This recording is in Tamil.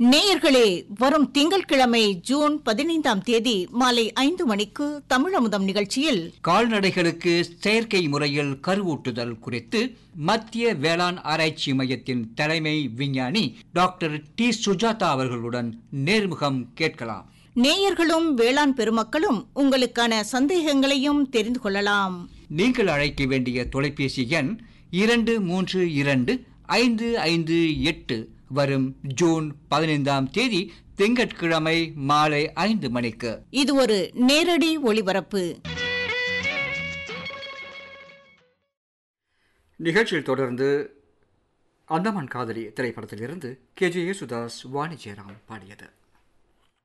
நேயர்களே வரும் திங்கட்கிழமை ஜூன் பதினைந்தாம் தேதி மாலை ஐந்து மணிக்கு தமிழமுதம் நிகழ்ச்சியில் கால்நடைகளுக்கு செயற்கை முறையில் கருவூட்டுதல் குறித்து மத்திய வேளாண் ஆராய்ச்சி மையத்தின் தலைமை விஞ்ஞானி டாக்டர் டி சுஜாதா அவர்களுடன் நேர்முகம் கேட்கலாம் நேயர்களும் வேளாண் பெருமக்களும் உங்களுக்கான சந்தேகங்களையும் தெரிந்து கொள்ளலாம் நீங்கள் அழைக்க வேண்டிய தொலைபேசி எண் இரண்டு மூன்று இரண்டு ஐந்து ஐந்து எட்டு வரும் ஜூன் பதினைந்தாம் தேதி திங்கட்கிழமை மாலை ஐந்து மணிக்கு இது ஒரு நேரடி ஒளிபரப்பு நிகழ்ச்சியில் தொடர்ந்து அந்தமான் காதலி திரைப்படத்திலிருந்து கே ஜே யேசுதாஸ் வாணி ஜெயராம் பாடியது